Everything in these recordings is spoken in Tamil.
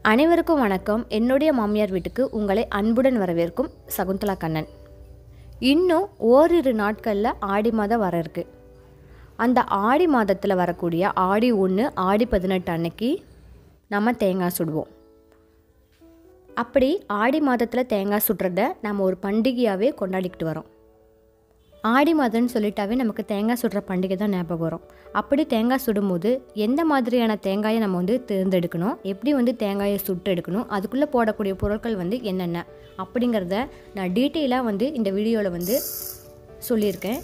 அனைவருக்கும் வணக்கம் என்னுடைய மாமியார் வீட்டுக்கு உங்களை அன்புடன் வரவேற்கும் சகுந்தலா கண்ணன் இன்னும் ஓரிரு நாட்களில் ஆடி மாதம் வர இருக்கு அந்த ஆடி மாதத்தில் வரக்கூடிய ஆடி ஒன்று ஆடி பதினெட்டு அன்னைக்கு நம்ம தேங்காய் சுடுவோம் அப்படி ஆடி மாதத்தில் தேங்காய் சுடுறத நம்ம ஒரு பண்டிகையாகவே கொண்டாடிக்கிட்டு வரோம் ஆடி மாதம்னு சொல்லிட்டாவே நமக்கு தேங்காய் சுடுற பண்டிகை தான் ஞாபகம் வரும் அப்படி தேங்காய் சுடும்போது எந்த மாதிரியான தேங்காயை நம்ம வந்து தேர்ந்தெடுக்கணும் எப்படி வந்து தேங்காயை சுட்டு எடுக்கணும் அதுக்குள்ளே போடக்கூடிய பொருட்கள் வந்து என்னென்ன அப்படிங்கிறத நான் டீட்டெயிலாக வந்து இந்த வீடியோவில் வந்து சொல்லியிருக்கேன்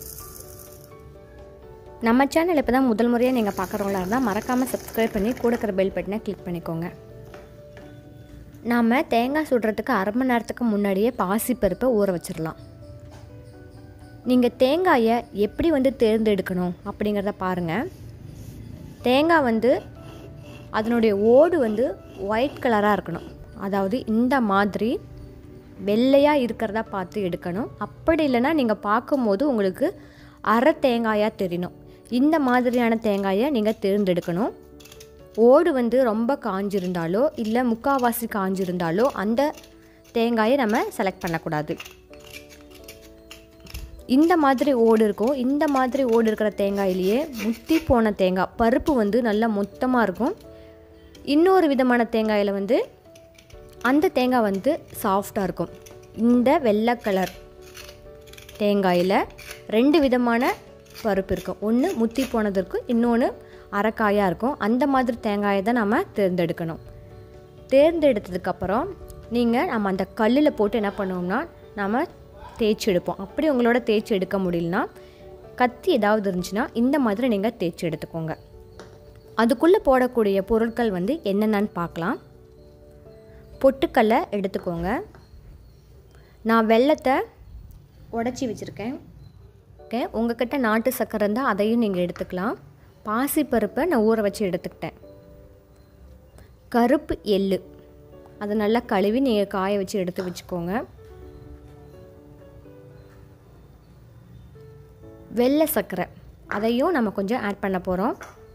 நம்ம சேனல் இப்போ தான் முதல் முறையாக நீங்கள் பார்க்குறவங்களா இருந்தால் மறக்காமல் சப்ஸ்கிரைப் பண்ணி கூட இருக்கிற பெல் பட்டனை கிளிக் பண்ணிக்கோங்க நாம் தேங்காய் சுடுறதுக்கு அரை மணி நேரத்துக்கு முன்னாடியே பாசிப்பருப்பை ஊற வச்சிடலாம் நீங்கள் தேங்காயை எப்படி வந்து தேர்ந்தெடுக்கணும் அப்படிங்கிறத பாருங்கள் தேங்காய் வந்து அதனுடைய ஓடு வந்து ஒயிட் கலராக இருக்கணும் அதாவது இந்த மாதிரி வெள்ளையாக இருக்கிறதா பார்த்து எடுக்கணும் அப்படி இல்லைன்னா நீங்கள் பார்க்கும்போது உங்களுக்கு அரை தேங்காயாக தெரியணும் இந்த மாதிரியான தேங்காயை நீங்கள் தேர்ந்தெடுக்கணும் ஓடு வந்து ரொம்ப காஞ்சிருந்தாலோ இல்லை முக்காவாசி காஞ்சிருந்தாலோ அந்த தேங்காயை நம்ம செலக்ட் பண்ணக்கூடாது இந்த மாதிரி ஓடு இருக்கும் இந்த மாதிரி ஓடு இருக்கிற தேங்காயிலேயே முத்தி போன தேங்காய் பருப்பு வந்து நல்லா மொத்தமாக இருக்கும் இன்னொரு விதமான தேங்காயில் வந்து அந்த தேங்காய் வந்து சாஃப்டாக இருக்கும் இந்த வெள்ளை கலர் தேங்காயில் ரெண்டு விதமான பருப்பு இருக்கும் ஒன்று முத்தி போனது இருக்கும் இன்னொன்று அரைக்காயாக இருக்கும் அந்த மாதிரி தேங்காயை தான் நம்ம தேர்ந்தெடுக்கணும் தேர்ந்தெடுத்ததுக்கப்புறம் நீங்கள் நம்ம அந்த கல்லில் போட்டு என்ன பண்ணுவோம்னா நம்ம தேய்ச்சி எடுப்போம் அப்படி உங்களோட தேய்ச்சி எடுக்க முடியலனா கத்தி ஏதாவது இருந்துச்சுன்னா இந்த மாதிரி நீங்கள் தேய்ச்சி எடுத்துக்கோங்க அதுக்குள்ளே போடக்கூடிய பொருட்கள் வந்து என்னென்னு பார்க்கலாம் பொட்டுக்கல்லை எடுத்துக்கோங்க நான் வெள்ளத்தை உடச்சி வச்சுருக்கேன் ஓகே உங்ககிட்ட நாட்டு சக்கரை இருந்தால் அதையும் நீங்கள் எடுத்துக்கலாம் பாசிப்பருப்பை நான் ஊற வச்சு எடுத்துக்கிட்டேன் கருப்பு எள்ளு அதை நல்லா கழுவி நீங்கள் காய வச்சு எடுத்து வச்சுக்கோங்க வெள்ளை சர்க்கரை அதையும் நம்ம கொஞ்சம் ஆட் பண்ண போகிறோம்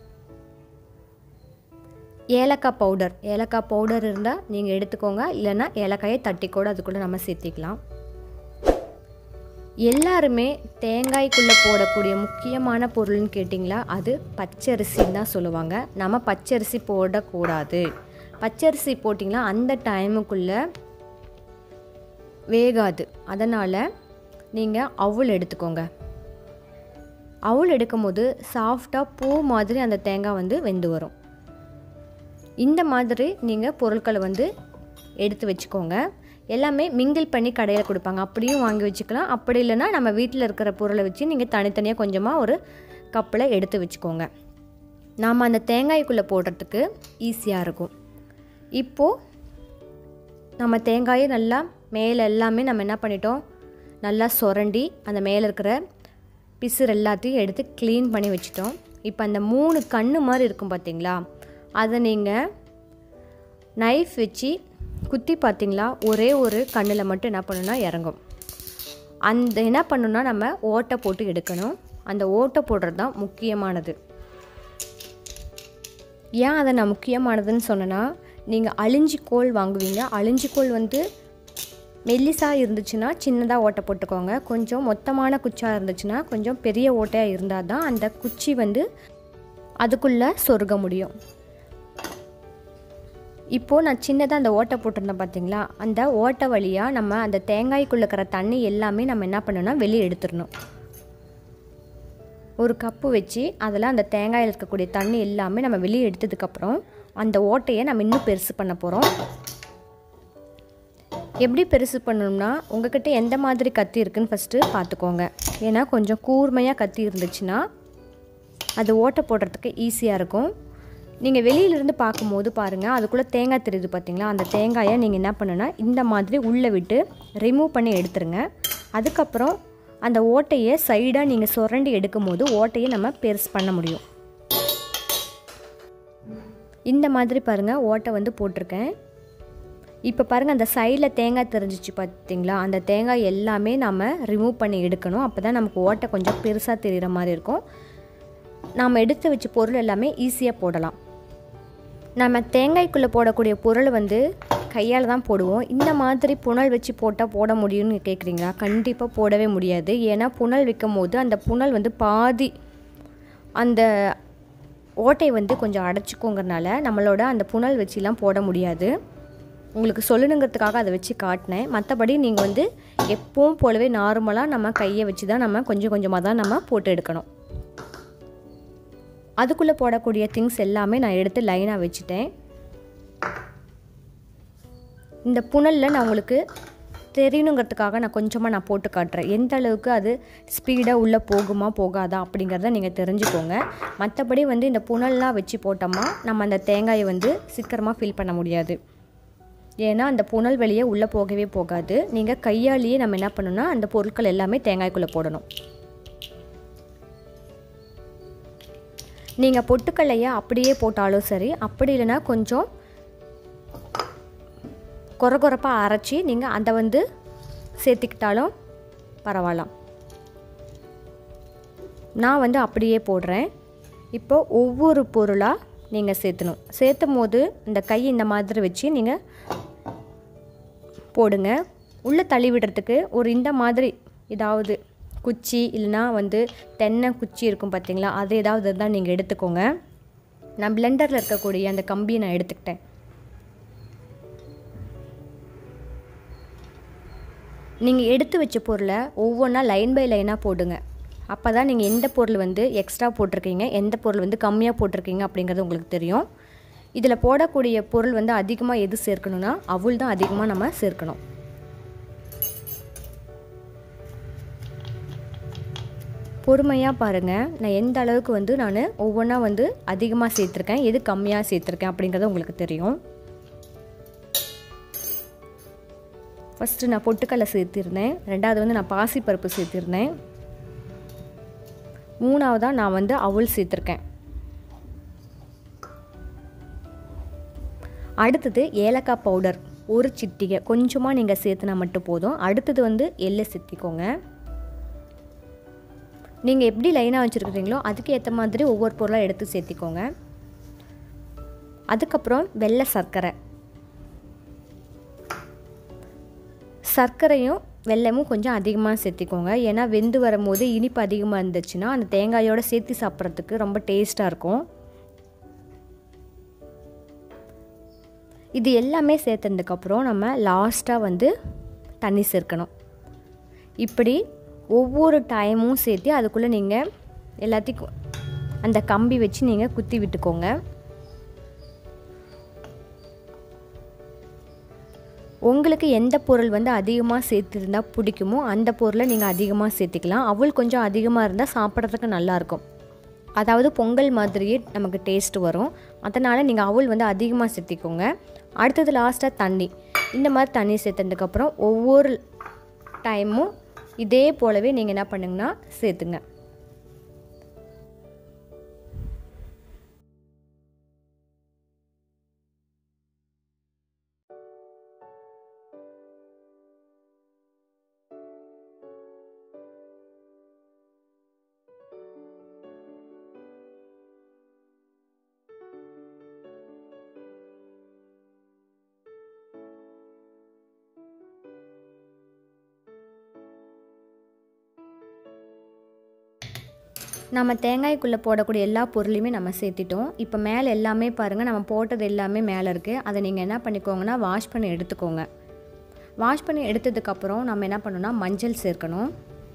ஏலக்காய் பவுடர் ஏலக்காய் பவுடர் இருந்தால் நீங்கள் எடுத்துக்கோங்க இல்லைன்னா ஏலக்காயை தட்டி கூட அதுக்குள்ளே நம்ம சேர்த்திக்கலாம் எல்லாருமே தேங்காய்க்குள்ளே போடக்கூடிய முக்கியமான பொருள்னு கேட்டிங்களா அது பச்சரிசின்னு தான் சொல்லுவாங்க நம்ம பச்சரிசி போடக்கூடாது பச்சரிசி போட்டிங்களா அந்த டைமுக்குள்ளே வேகாது அதனால் நீங்கள் அவுள் எடுத்துக்கோங்க அவுள் எடுக்கும்போது சாஃப்டாக பூ மாதிரி அந்த தேங்காய் வந்து வெந்து வரும் இந்த மாதிரி நீங்கள் பொருட்களை வந்து எடுத்து வச்சுக்கோங்க எல்லாமே மிங்கிள் பண்ணி கடையில் கொடுப்பாங்க அப்படியும் வாங்கி வச்சுக்கலாம் அப்படி இல்லைன்னா நம்ம வீட்டில் இருக்கிற பொருளை வச்சு நீங்கள் தனித்தனியாக கொஞ்சமாக ஒரு கப்பில் எடுத்து வச்சுக்கோங்க நாம் அந்த தேங்காய்க்குள்ளே போடுறதுக்கு ஈஸியாக இருக்கும் இப்போது நம்ம தேங்காயை நல்லா மேலே எல்லாமே நம்ம என்ன பண்ணிட்டோம் நல்லா சுரண்டி அந்த மேலே இருக்கிற பிசுறு எல்லாத்தையும் எடுத்து க்ளீன் பண்ணி வச்சிட்டோம் இப்போ அந்த மூணு கண்ணு மாதிரி இருக்கும் பார்த்தீங்களா அதை நீங்கள் நைஃப் வச்சு குத்தி பார்த்தீங்களா ஒரே ஒரு கண்ணில் மட்டும் என்ன பண்ணுன்னா இறங்கும் அந்த என்ன பண்ணுன்னா நம்ம ஓட்டை போட்டு எடுக்கணும் அந்த ஓட்டை போடுறது தான் முக்கியமானது ஏன் அதை நான் முக்கியமானதுன்னு சொன்னேன்னா நீங்கள் அழிஞ்சி கோல் வாங்குவீங்க அழிஞ்சி கோல் வந்து மெல்லிசாக இருந்துச்சுன்னா சின்னதாக ஓட்டை போட்டுக்கோங்க கொஞ்சம் மொத்தமான குச்சாக இருந்துச்சுன்னா கொஞ்சம் பெரிய ஓட்டையாக இருந்தால் தான் அந்த குச்சி வந்து அதுக்குள்ளே சொருக முடியும் இப்போது நான் சின்னதாக அந்த ஓட்டை போட்டிருந்தேன் பார்த்தீங்களா அந்த ஓட்டை வழியாக நம்ம அந்த தேங்காய்க்குள்ளே இருக்கிற தண்ணி எல்லாமே நம்ம என்ன பண்ணணும்னா வெளியே எடுத்துடணும் ஒரு கப்பு வச்சு அதில் அந்த தேங்காயில் இருக்கக்கூடிய தண்ணி எல்லாமே நம்ம வெளியே எடுத்ததுக்கப்புறம் அந்த ஓட்டையை நம்ம இன்னும் பெருசு பண்ண போகிறோம் எப்படி பெருசு பண்ணணும்னா உங்ககிட்ட எந்த மாதிரி கத்தி இருக்குன்னு ஃபஸ்ட்டு பார்த்துக்கோங்க ஏன்னா கொஞ்சம் கூர்மையாக கத்தி இருந்துச்சுன்னா அது ஓட்டை போடுறதுக்கு ஈஸியாக இருக்கும் நீங்கள் வெளியிலேருந்து பார்க்கும்போது பாருங்கள் அதுக்குள்ளே தேங்காய் தெரியுது பார்த்தீங்களா அந்த தேங்காயை நீங்கள் என்ன பண்ணுன்னா இந்த மாதிரி உள்ளே விட்டு ரிமூவ் பண்ணி எடுத்துருங்க அதுக்கப்புறம் அந்த ஓட்டையை சைடாக நீங்கள் சுரண்டி எடுக்கும் போது ஓட்டையை நம்ம பெருசு பண்ண முடியும் இந்த மாதிரி பாருங்கள் ஓட்டை வந்து போட்டிருக்கேன் இப்போ பாருங்கள் அந்த சைடில் தேங்காய் தெரிஞ்சிச்சு பார்த்தீங்களா அந்த தேங்காய் எல்லாமே நம்ம ரிமூவ் பண்ணி எடுக்கணும் அப்போ தான் நமக்கு ஓட்டை கொஞ்சம் பெருசாக தெரிகிற மாதிரி இருக்கும் நாம் எடுத்து வச்ச பொருள் எல்லாமே ஈஸியாக போடலாம் நம்ம தேங்காய்க்குள்ளே போடக்கூடிய பொருள் வந்து கையால் தான் போடுவோம் இந்த மாதிரி புனல் வச்சு போட்டால் போட முடியும்னு கேட்குறீங்களா கண்டிப்பாக போடவே முடியாது ஏன்னா புனல் வைக்கும் போது அந்த புனல் வந்து பாதி அந்த ஓட்டை வந்து கொஞ்சம் அடைச்சிக்கோங்கிறனால நம்மளோட அந்த புனல் வச்சுலாம் போட முடியாது உங்களுக்கு சொல்லணுங்கிறதுக்காக அதை வச்சு காட்டினேன் மற்றபடி நீங்கள் வந்து எப்பவும் போலவே நார்மலாக நம்ம கையை வச்சு தான் நம்ம கொஞ்சம் கொஞ்சமாக தான் நம்ம போட்டு எடுக்கணும் அதுக்குள்ளே போடக்கூடிய திங்ஸ் எல்லாமே நான் எடுத்து லைனாக வச்சுட்டேன் இந்த புனலில் நான் உங்களுக்கு தெரியணுங்கிறதுக்காக நான் கொஞ்சமாக நான் போட்டு காட்டுறேன் எந்த அளவுக்கு அது ஸ்பீடாக உள்ளே போகுமா போகாதா அப்படிங்கிறத நீங்கள் தெரிஞ்சுக்கோங்க மற்றபடி வந்து இந்த புனல்லாம் வச்சு போட்டோமா நம்ம அந்த தேங்காயை வந்து சீக்கிரமாக ஃபில் பண்ண முடியாது ஏன்னா அந்த புனல் வெளியே உள்ளே போகவே போகாது நீங்கள் கையாலேயே நம்ம என்ன பண்ணணும்னா அந்த பொருட்கள் எல்லாமே தேங்காய்க்குள்ளே போடணும் நீங்கள் பொட்டுக்கல்லையை அப்படியே போட்டாலும் சரி அப்படி இல்லைன்னா கொஞ்சம் கொர கொரப்பாக அரைச்சி நீங்கள் அதை வந்து சேர்த்துக்கிட்டாலும் பரவாயில்ல நான் வந்து அப்படியே போடுறேன் இப்போ ஒவ்வொரு பொருளாக நீங்கள் சேர்த்தணும் சேர்த்தும் போது இந்த கை இந்த மாதிரி வச்சு நீங்கள் போடுங்க உள்ளே தள்ளி விடுறதுக்கு ஒரு இந்த மாதிரி ஏதாவது குச்சி இல்லைனா வந்து தென்னை குச்சி இருக்கும் பார்த்தீங்களா அது ஏதாவது இருந்தால் நீங்கள் எடுத்துக்கோங்க நான் பிளெண்டரில் இருக்கக்கூடிய அந்த கம்பியை நான் எடுத்துக்கிட்டேன் நீங்கள் எடுத்து வச்ச பொருளை ஒவ்வொன்றா லைன் பை லைனாக போடுங்க அப்போ தான் நீங்கள் எந்த பொருள் வந்து எக்ஸ்ட்ரா போட்டிருக்கீங்க எந்த பொருள் வந்து கம்மியாக போட்டிருக்கீங்க அப்படிங்கிறது உங்களுக்கு தெரியும் இதில் போடக்கூடிய பொருள் வந்து அதிகமாக எது சேர்க்கணும்னா அவுள் தான் அதிகமாக நம்ம சேர்க்கணும் பொறுமையாக பாருங்கள் நான் எந்த அளவுக்கு வந்து நான் ஒவ்வொன்றா வந்து அதிகமாக சேர்த்துருக்கேன் எது கம்மியாக சேர்த்துருக்கேன் அப்படிங்கிறது உங்களுக்கு தெரியும் ஃபஸ்ட்டு நான் பொட்டுக்கடலை சேர்த்திருந்தேன் ரெண்டாவது வந்து நான் பாசிப்பருப்பு சேர்த்திருந்தேன் மூணாவதாக நான் வந்து அவுள் சேர்த்துருக்கேன் அடுத்தது ஏலக்காய் பவுடர் ஒரு சிட்டிகை கொஞ்சமாக நீங்கள் சேர்த்துனா மட்டும் போதும் அடுத்தது வந்து எள்ளை சேர்த்திக்கோங்க நீங்கள் எப்படி லைனாக வச்சுருக்கிறீங்களோ அதுக்கு ஏற்ற மாதிரி ஒவ்வொரு பொருளாக எடுத்து சேர்த்திக்கோங்க அதுக்கப்புறம் வெள்ளை சர்க்கரை சர்க்கரையும் வெல்லமும் கொஞ்சம் அதிகமாக சேர்த்திக்கோங்க ஏன்னா வெந்து வரும்போது இனிப்பு அதிகமாக இருந்துச்சுன்னா அந்த தேங்காயோடு சேர்த்து சாப்பிட்றதுக்கு ரொம்ப டேஸ்ட்டாக இருக்கும் இது எல்லாமே சேர்த்ததுக்கப்புறம் நம்ம லாஸ்ட்டாக வந்து தண்ணி சேர்க்கணும் இப்படி ஒவ்வொரு டைமும் சேர்த்து அதுக்குள்ளே நீங்கள் எல்லாத்தையும் அந்த கம்பி வச்சு நீங்கள் குத்தி விட்டுக்கோங்க உங்களுக்கு எந்த பொருள் வந்து அதிகமாக சேர்த்துருந்தா பிடிக்குமோ அந்த பொருளை நீங்கள் அதிகமாக சேர்த்திக்கலாம் அவள் கொஞ்சம் அதிகமாக இருந்தால் சாப்பிட்றதுக்கு நல்லாயிருக்கும் அதாவது பொங்கல் மாதிரியே நமக்கு டேஸ்ட் வரும் அதனால் நீங்கள் அவள் வந்து அதிகமாக சேர்த்திக்கோங்க அடுத்தது லாஸ்ட்டாக தண்ணி இந்த மாதிரி தண்ணி சேர்த்ததுக்கப்புறம் ஒவ்வொரு டைமும் இதே போலவே நீங்கள் என்ன பண்ணுங்கன்னா சேர்த்துங்க நம்ம தேங்காய்க்குள்ளே போடக்கூடிய எல்லா பொருளையுமே நம்ம சேர்த்திட்டோம் இப்போ மேலே எல்லாமே பாருங்கள் நம்ம போட்டது எல்லாமே மேலே இருக்குது அதை நீங்கள் என்ன பண்ணிக்கோங்கன்னா வாஷ் பண்ணி எடுத்துக்கோங்க வாஷ் பண்ணி எடுத்ததுக்கப்புறம் நம்ம என்ன பண்ணணும்னா மஞ்சள் சேர்க்கணும்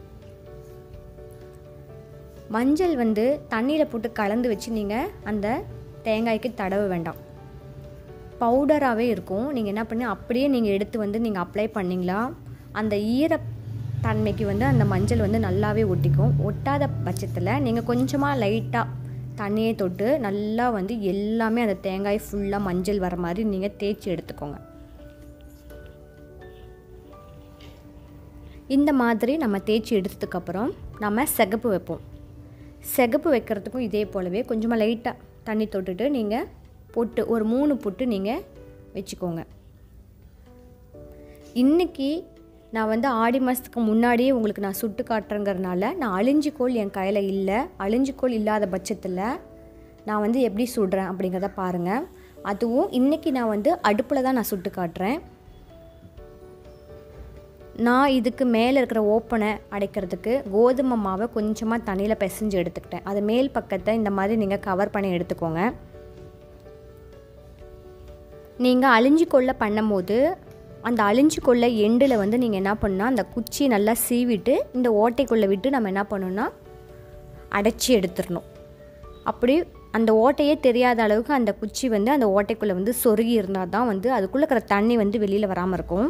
மஞ்சள் வந்து தண்ணியில் போட்டு கலந்து வச்சு நீங்கள் அந்த தேங்காய்க்கு தடவ வேண்டாம் பவுடராகவே இருக்கும் நீங்கள் என்ன பண்ணி அப்படியே நீங்கள் எடுத்து வந்து நீங்கள் அப்ளை பண்ணிங்களா அந்த ஈர தன்மைக்கு வந்து அந்த மஞ்சள் வந்து நல்லாவே ஒட்டிக்கும் ஒட்டாத பட்சத்தில் நீங்கள் கொஞ்சமாக லைட்டாக தண்ணியை தொட்டு நல்லா வந்து எல்லாமே அந்த தேங்காய் ஃபுல்லாக மஞ்சள் வர மாதிரி நீங்கள் தேய்ச்சி எடுத்துக்கோங்க இந்த மாதிரி நம்ம தேய்ச்சி எடுத்ததுக்கப்புறம் நம்ம சிகப்பு வைப்போம் சிகப்பு வைக்கிறதுக்கும் இதே போலவே கொஞ்சமாக லைட்டாக தண்ணி தொட்டுட்டு நீங்கள் பொட்டு ஒரு மூணு பொட்டு நீங்கள் வச்சுக்கோங்க இன்றைக்கி நான் வந்து ஆடி மாதத்துக்கு முன்னாடியே உங்களுக்கு நான் சுட்டு காட்டுறேங்கிறனால நான் அழிஞ்சிக்கோள் என் கையில் இல்லை அழிஞ்சிக்கோள் இல்லாத பட்சத்தில் நான் வந்து எப்படி சுடுறேன் அப்படிங்கிறத பாருங்கள் அதுவும் இன்றைக்கி நான் வந்து அடுப்பில் தான் நான் சுட்டு காட்டுறேன் நான் இதுக்கு மேலே இருக்கிற ஓப்பனை அடைக்கிறதுக்கு கோதுமை மாவை கொஞ்சமாக தண்ணியில் பிசைஞ்சு எடுத்துக்கிட்டேன் அது மேல் பக்கத்தை இந்த மாதிரி நீங்கள் கவர் பண்ணி எடுத்துக்கோங்க நீங்கள் அழிஞ்சு கொள்ள பண்ணும்போது அந்த அழிஞ்சு கொள்ள எண்டில் வந்து நீங்கள் என்ன பண்ணால் அந்த குச்சி நல்லா சீவிட்டு இந்த ஓட்டைக்குள்ளே விட்டு நம்ம என்ன பண்ணணும்னா அடைச்சி எடுத்துடணும் அப்படி அந்த ஓட்டையே தெரியாத அளவுக்கு அந்த குச்சி வந்து அந்த ஓட்டைக்குள்ளே வந்து சொருகி இருந்தால் தான் வந்து அதுக்குள்ளே இருக்கிற தண்ணி வந்து வெளியில் வராமல் இருக்கும்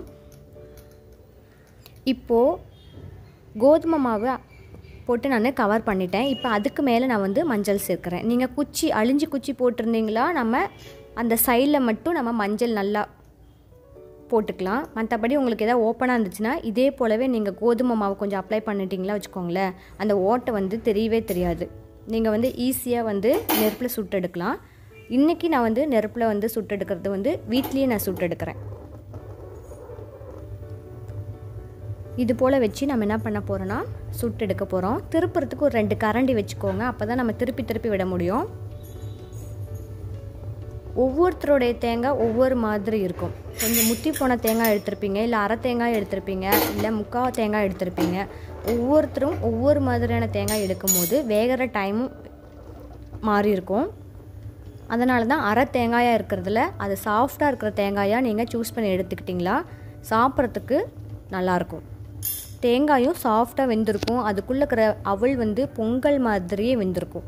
இப்போது கோதுமை மாவு போட்டு நான் கவர் பண்ணிட்டேன் இப்போ அதுக்கு மேலே நான் வந்து மஞ்சள் சேர்க்குறேன் நீங்கள் குச்சி அழிஞ்சு குச்சி போட்டிருந்தீங்களா நம்ம அந்த சைடில் மட்டும் நம்ம மஞ்சள் நல்லா போட்டுக்கலாம் மற்றபடி உங்களுக்கு எதாவது ஓப்பனாக இருந்துச்சுன்னா இதே போலவே நீங்கள் கோதுமை மாவு கொஞ்சம் அப்ளை பண்ணிட்டீங்களா வச்சுக்கோங்களேன் அந்த ஓட்டை வந்து தெரியவே தெரியாது நீங்கள் வந்து ஈஸியாக வந்து நெருப்பில் சுட்டெடுக்கலாம் இன்றைக்கி நான் வந்து நெருப்பில் வந்து சுட்டெடுக்கிறது வந்து வீட்லேயே நான் சுட்டெடுக்கிறேன் இது போல் வச்சு நம்ம என்ன பண்ண போகிறோன்னா சுட்டு எடுக்க போகிறோம் திருப்புறத்துக்கு ஒரு ரெண்டு கரண்டி வச்சுக்கோங்க அப்போ தான் நம்ம திருப்பி திருப்பி விட முடியும் ஒவ்வொருத்தருடைய தேங்காய் ஒவ்வொரு மாதிரி இருக்கும் கொஞ்சம் முத்தி போன தேங்காய் எடுத்திருப்பீங்க இல்லை அரை தேங்காய் எடுத்திருப்பீங்க இல்லை முக்கால் தேங்காய் எடுத்திருப்பீங்க ஒவ்வொருத்தரும் ஒவ்வொரு மாதிரியான தேங்காய் எடுக்கும் போது வேகிற டைமும் மாறி இருக்கும் அதனால தான் அரை தேங்காயாக இருக்கிறதுல அது சாஃப்டாக இருக்கிற தேங்காயாக நீங்கள் சூஸ் பண்ணி எடுத்துக்கிட்டிங்களா சாப்பிட்றதுக்கு நல்லாயிருக்கும் தேங்காயும் சாஃப்டாக வெந்திருக்கும் அதுக்குள்ளே இருக்கிற அவள் வந்து பொங்கல் மாதிரியே வெந்திருக்கும்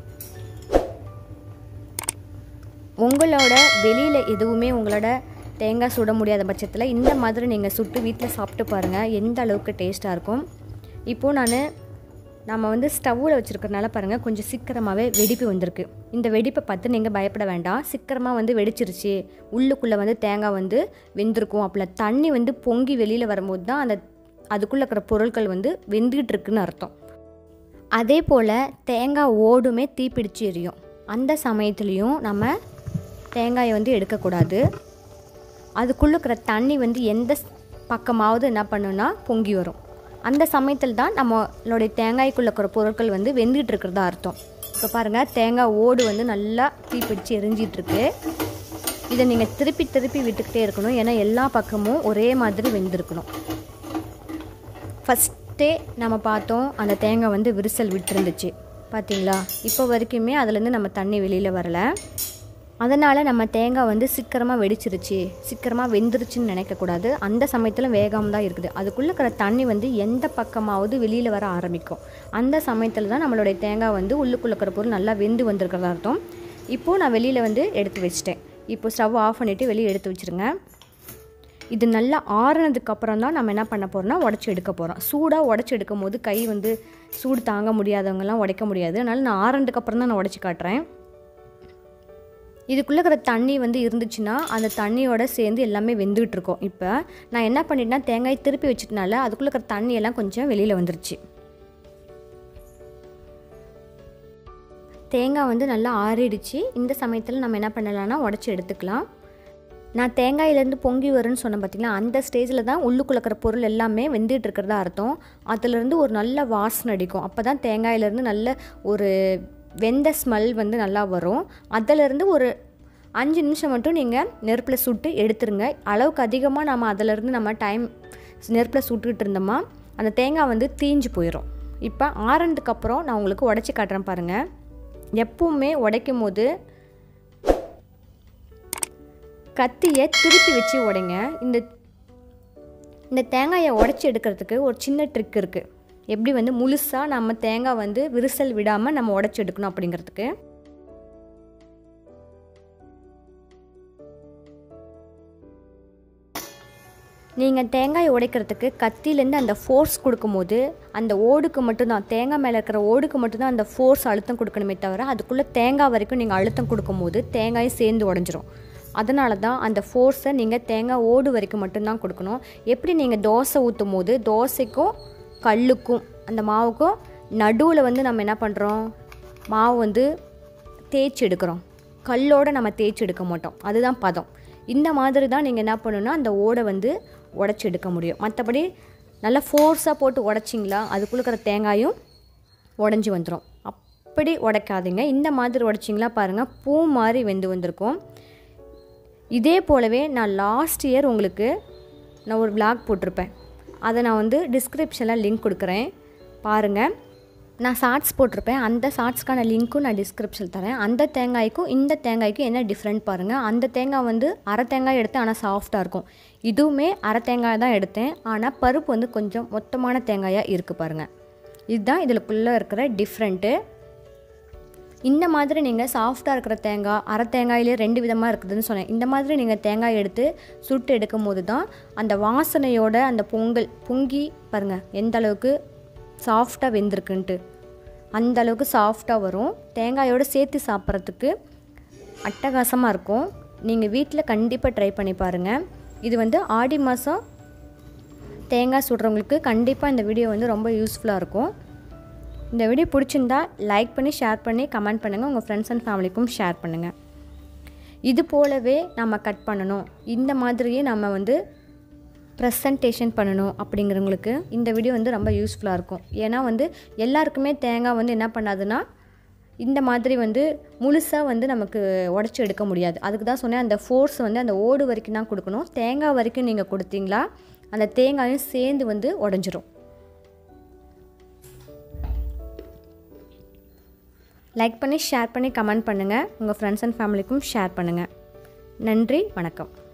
உங்களோட வெளியில் எதுவுமே உங்களோட தேங்காய் சுட முடியாத பட்சத்தில் இந்த மாதிரி நீங்கள் சுட்டு வீட்டில் சாப்பிட்டு பாருங்கள் எந்த அளவுக்கு டேஸ்ட்டாக இருக்கும் இப்போது நான் நம்ம வந்து ஸ்டவ்வில் வச்சுருக்கறனால பாருங்கள் கொஞ்சம் சீக்கிரமாகவே வெடிப்பு வந்திருக்கு இந்த வெடிப்பை பார்த்து நீங்கள் பயப்பட வேண்டாம் சீக்கிரமாக வந்து வெடிச்சிருச்சு உள்ளுக்குள்ளே வந்து தேங்காய் வந்து வெந்திருக்கும் அப்படி தண்ணி வந்து பொங்கி வெளியில் வரும்போது தான் அந்த அதுக்குள்ளே இருக்கிற பொருட்கள் வந்து வெந்துகிட்டு இருக்குன்னு அர்த்தம் அதே போல் தேங்காய் ஓடுமே தீப்பிடிச்சு எரியும் அந்த சமயத்துலேயும் நம்ம தேங்காயை வந்து எடுக்கக்கூடாது அதுக்குள்ளே இருக்கிற தண்ணி வந்து எந்த பக்கமாவது என்ன பண்ணுன்னா பொங்கி வரும் அந்த சமயத்தில் தான் நம்மளுடைய தேங்காய்க்குள்ளே இருக்கிற பொருட்கள் வந்து வெந்துட்டு இருக்கிறதா அர்த்தம் இப்போ பாருங்கள் தேங்காய் ஓடு வந்து நல்லா தீப்பிடிச்சு எரிஞ்சிட்ருக்கு இதை நீங்கள் திருப்பி திருப்பி விட்டுக்கிட்டே இருக்கணும் ஏன்னா எல்லா பக்கமும் ஒரே மாதிரி வெந்திருக்கணும் ஃபஸ்ட்டே நம்ம பார்த்தோம் அந்த தேங்காய் வந்து விரிசல் விட்டுருந்துச்சு பார்த்தீங்களா இப்போ வரைக்குமே அதுலேருந்து நம்ம தண்ணி வெளியில் வரல அதனால் நம்ம தேங்காய் வந்து சீக்கிரமாக வெடிச்சிருச்சு சீக்கிரமாக வெந்துருச்சுன்னு நினைக்கக்கூடாது அந்த சமயத்தில் வேகாமல் தான் இருக்குது அதுக்குள்ளே இருக்கிற தண்ணி வந்து எந்த பக்கமாவது வெளியில் வர ஆரம்பிக்கும் அந்த சமயத்தில் தான் நம்மளுடைய தேங்காய் வந்து உள்ளுக்குள்ளே இருக்கிற பொருள் நல்லா வெந்து வந்திருக்கிறதா அர்த்தம் இப்போது நான் வெளியில் வந்து எடுத்து வச்சிட்டேன் இப்போ ஸ்டவ் ஆஃப் பண்ணிவிட்டு வெளியே எடுத்து வச்சுருங்க இது நல்லா ஆறுனதுக்கு அப்புறம் தான் நம்ம என்ன பண்ண போகிறோம்னா உடச்சி எடுக்க போகிறோம் சூடாக உடச்சி எடுக்கும் போது கை வந்து சூடு தாங்க முடியாதவங்கலாம் உடைக்க முடியாது அதனால் நான் ஆறுனதுக்கு அப்புறம் தான் நான் உடச்சி காட்டுறேன் இதுக்குள்ளே இருக்கிற தண்ணி வந்து இருந்துச்சுன்னா அந்த தண்ணியோட சேர்ந்து எல்லாமே வெந்துகிட்டு இருக்கோம் இப்போ நான் என்ன பண்ணிட்டேன்னா தேங்காய் திருப்பி வச்சதுனால அதுக்குள்ளே இருக்கிற தண்ணி எல்லாம் கொஞ்சம் வெளியில் வந்துருச்சு தேங்காய் வந்து நல்லா ஆறிடுச்சு இந்த சமயத்தில் நம்ம என்ன பண்ணலாம்னா உடச்சி எடுத்துக்கலாம் நான் தேங்காயிலேருந்து பொங்கி வரும்னு சொன்னேன் பார்த்தீங்களா அந்த ஸ்டேஜில் தான் உள்ளுக்குள்ள இருக்கிற பொருள் எல்லாமே வெந்துட்டு இருக்கிறதா அர்த்தம் அதுலேருந்து ஒரு நல்ல வாசனை அடிக்கும் அப்போ தான் தேங்காயிலேருந்து நல்ல ஒரு வெந்த ஸ்மெல் வந்து நல்லா வரும் அதிலேருந்து ஒரு அஞ்சு நிமிஷம் மட்டும் நீங்கள் நெருப்பில் சுட்டு எடுத்துருங்க அளவுக்கு அதிகமாக நம்ம அதிலேருந்து நம்ம டைம் நெருப்பில் சுட்டுக்கிட்டு இருந்தோமா அந்த தேங்காய் வந்து தீஞ்சு போயிடும் இப்போ ஆறுனதுக்கு அப்புறம் நான் உங்களுக்கு உடச்சி காட்டுறேன் பாருங்கள் எப்பவுமே உடைக்கும் போது கத்தியை திருப்பி வச்சு உடைங்க இந்த இந்த தேங்காயை உடச்சி எடுக்கிறதுக்கு ஒரு சின்ன ட்ரிக் இருக்குது எப்படி வந்து முழுசாக நம்ம தேங்காய் வந்து விரிசல் விடாமல் நம்ம உடச்சி எடுக்கணும் அப்படிங்கிறதுக்கு நீங்கள் தேங்காய் உடைக்கிறதுக்கு கத்திலேருந்து அந்த ஃபோர்ஸ் கொடுக்கும்போது அந்த ஓடுக்கு மட்டும்தான் தேங்காய் மேலே இருக்கிற ஓடுக்கு மட்டும்தான் அந்த ஃபோர்ஸ் அழுத்தம் கொடுக்கணுமே தவிர அதுக்குள்ளே தேங்காய் வரைக்கும் நீங்கள் அழுத்தம் கொடுக்கும்போது தேங்காயும் சேர்ந்து உடஞ்சிரும் அதனால தான் அந்த ஃபோர்ஸை நீங்கள் தேங்காய் ஓடு வரைக்கும் மட்டும்தான் கொடுக்கணும் எப்படி நீங்கள் தோசை ஊற்றும் போது தோசைக்கும் கல்லுக்கும் அந்த மாவுக்கும் நடுவில் வந்து நம்ம என்ன பண்ணுறோம் மாவு வந்து தேய்ச்சி எடுக்கிறோம் கல்லோடு நம்ம தேய்ச்சி எடுக்க மாட்டோம் அதுதான் பதம் இந்த மாதிரி தான் நீங்கள் என்ன பண்ணணும்னா அந்த ஓடை வந்து உடச்சி எடுக்க முடியும் மற்றபடி நல்லா ஃபோர்ஸாக போட்டு உடச்சிங்களா அதுக்குள்ள இருக்கிற தேங்காயும் உடஞ்சி வந்துடும் அப்படி உடைக்காதீங்க இந்த மாதிரி உடைச்சிங்களா பாருங்கள் பூ மாதிரி வெந்து வந்திருக்கும் இதே போலவே நான் லாஸ்ட் இயர் உங்களுக்கு நான் ஒரு vlog போட்டிருப்பேன் அதை நான் வந்து டிஸ்கிரிப்ஷனில் லிங்க் கொடுக்குறேன் பாருங்கள் நான் ஷார்ட்ஸ் போட்டிருப்பேன் அந்த ஷார்ட்ஸ்க்கான லிங்க்கும் நான் டிஸ்கிரிப்ஷனில் தரேன் அந்த தேங்காய்க்கும் இந்த தேங்காய்க்கும் என்ன டிஃப்ரெண்ட் பாருங்கள் அந்த தேங்காய் வந்து அரை தேங்காய் எடுத்தேன் ஆனால் சாஃப்டாக இருக்கும் இதுவுமே அரை தேங்காய் தான் எடுத்தேன் ஆனால் பருப்பு வந்து கொஞ்சம் மொத்தமான தேங்காயாக இருக்குது பாருங்கள் இதுதான் இதுக்குள்ளே இருக்கிற டிஃப்ரெண்ட்டு இந்த மாதிரி நீங்கள் சாஃப்டாக இருக்கிற தேங்காய் அரை தேங்காயிலே ரெண்டு விதமாக இருக்குதுன்னு சொன்னேன் இந்த மாதிரி நீங்கள் தேங்காய் எடுத்து சுட்டு எடுக்கும் போது தான் அந்த வாசனையோட அந்த பொங்கல் பொங்கி பாருங்கள் எந்த அளவுக்கு சாஃப்டாக வெந்திருக்குன்ட்டு அந்த அளவுக்கு சாஃப்டாக வரும் தேங்காயோடு சேர்த்து சாப்பிட்றதுக்கு அட்டகாசமாக இருக்கும் நீங்கள் வீட்டில் கண்டிப்பாக ட்ரை பண்ணி பாருங்கள் இது வந்து ஆடி மாதம் தேங்காய் சுடுறவங்களுக்கு கண்டிப்பாக இந்த வீடியோ வந்து ரொம்ப யூஸ்ஃபுல்லாக இருக்கும் இந்த வீடியோ பிடிச்சிருந்தா லைக் பண்ணி ஷேர் பண்ணி கமெண்ட் பண்ணுங்கள் உங்கள் ஃப்ரெண்ட்ஸ் அண்ட் ஃபேமிலிக்கும் ஷேர் பண்ணுங்கள் இது போலவே நம்ம கட் பண்ணணும் இந்த மாதிரியே நம்ம வந்து ப்ரெசன்டேஷன் பண்ணணும் அப்படிங்கிறவங்களுக்கு இந்த வீடியோ வந்து ரொம்ப யூஸ்ஃபுல்லாக இருக்கும் ஏன்னா வந்து எல்லாருக்குமே தேங்காய் வந்து என்ன பண்ணாதுன்னா இந்த மாதிரி வந்து முழுசாக வந்து நமக்கு உடச்சி எடுக்க முடியாது அதுக்கு தான் சொன்னேன் அந்த ஃபோர்ஸ் வந்து அந்த ஓடு வரைக்கும் தான் கொடுக்கணும் தேங்காய் வரைக்கும் நீங்கள் கொடுத்தீங்களா அந்த தேங்காயும் சேர்ந்து வந்து உடஞ்சிரும் லைக் பண்ணி ஷேர் பண்ணி கமெண்ட் பண்ணுங்கள் உங்கள் ஃப்ரெண்ட்ஸ் அண்ட் ஃபேமிலிக்கும் ஷேர் பண்ணுங்கள் நன்றி வணக்கம்